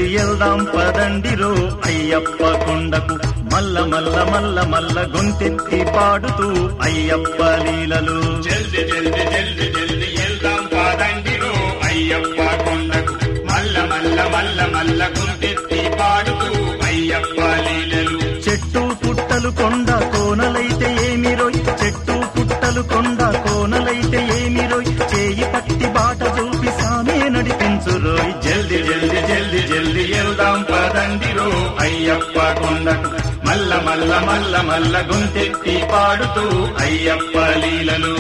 ఎల్దాం పదండిరో అయ్యప్ప కొండకు మల్ల మల్ల మల్ల మల్ల గొంతెత్తి పాడుతూ అయ్యప్ప లీలలు జల్ది జల్ది జల్ది జల్ది వెళ్దాం పాదండిరో అయ్యప్ప కొండకు మల్ల మల్ల మల్ల మల్ల గుంతెత్తి పాడుతూ అయ్యప్ప లీలలు చెట్టు పుట్టలు కొండ కోనలైతే ఏమిరోయ్ చెట్టు పుట్టలు కొండ కోనలైతే ఏమిరోయ్ చేయి పట్టి బాట చూపి సామే నడిపించురోయ్ జల్ది జల్ది జల్ది జల్ది వెళ్దాం పదండిరో అయ్యప్ప కొండకు మల్ల మల్ల మల్ల మల్ల గుంతెత్తి పాడుతూ అయ్యప్ప లీలలు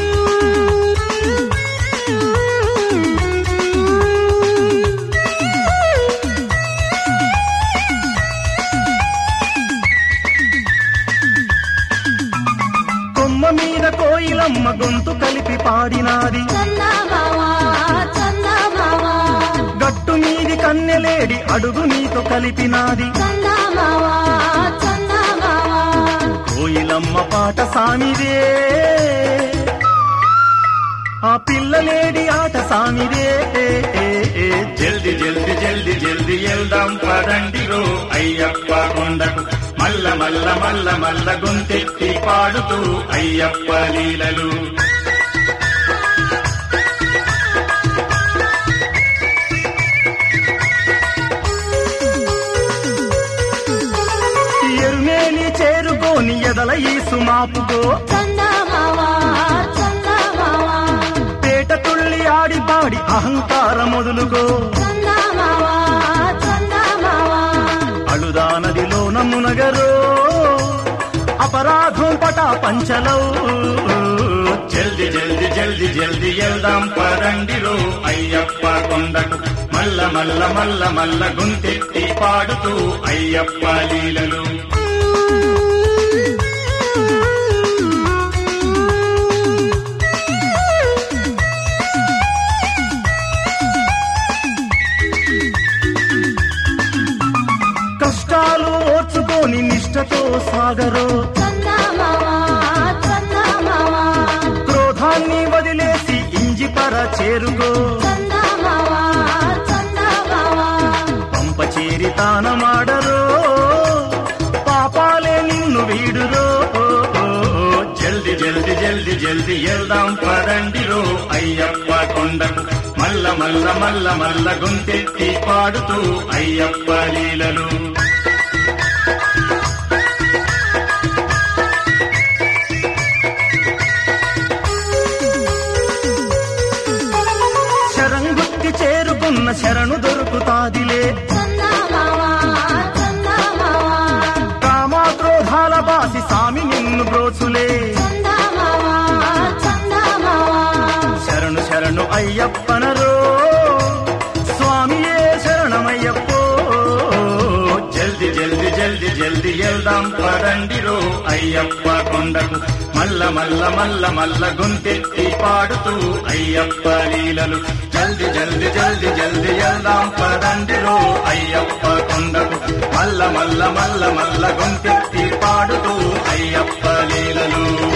కొమ్మ మీద కోయిలమ్మ గొంతు కలిపి పాడినాది చందమావా చందమావా గట్టు మీది కన్నెలేడి అడుగు నీతో కలిపినాది చందమావా చందమావా కోయిలమ్మ పాట సామిదే ఆ పిల్లలేడి ఆట సామిదే జల్ది జల్ది జల్ది జల్ది వెళ్దాం పదండిరో అయ్యప్ప కొండకు మల్ల మల్ల మల్ల మల్ల గొంతెత్తి పాడుతూ అయ్యప్ప లీలలు ఎరుమేలి చేరుకోని ఎదల ఈ సుమాపుకో చందమావా చందమావా పేట తుళ్ళి ఆడి పాడి అహంకార మొదలుకో చందమావా చందమావా అழுదా నదిలోన మునగరో అపరాధం పటా పంచలో జల్ది జల్ది జల్ది జల్ది వెళ్దాం పదండిరో అయ్యప్ప కొండకు మల్ల మల్ల మల్ల మల్ల గొంతెత్తి పాడుతూ అయ్యప్ప లీలలు కష్టాలు ఓర్చుకొని నిష్టతో సాగరో చందమావా చందమావా క్రోధాన్ని వదిలేసి ఇంజిపర చేరుగో చందమావా చందమావా పంప చేరి తానమాడరో పాపాలే నిన్ను వీడురో జల్ది జల్ది జల్ది జల్ది వెళ్దాం పదండిరో అయ్యప్ప కొండకు మల్ల మల్ల మల్ల మల్ల గొంతెత్తి పాడుతూ అయ్యప్ప లీలలు శరంగుత్తి చేరుకున్న శరణు దొరుకుతాదిలే చందమావా చందమావా కామా క్రోధాల బాసి సామి నిన్ను బ్రోచులే చందమావా చందమావా శరణు శరణు అయ్యప్పనరో స్వామియే శరణమయ్యప్పో జల్ది జల్ది జల్ది జల్ది వెళ్దాం పదండిరో అయ్యప్ప కొండకు మల్ల మల్ల మల్ల మల్ల గొంతెత్తి పాడుతూ అయ్యప్ప లీలలు జల్ది జల్ది జల్ది జల్ది వెళ్దాం పదండిరో అయ్యప్ప కొండకు మల్ల మల్ల మల్ల మల్ల గొంతెత్తి పాడుతూ అయ్యప్ప లీలలు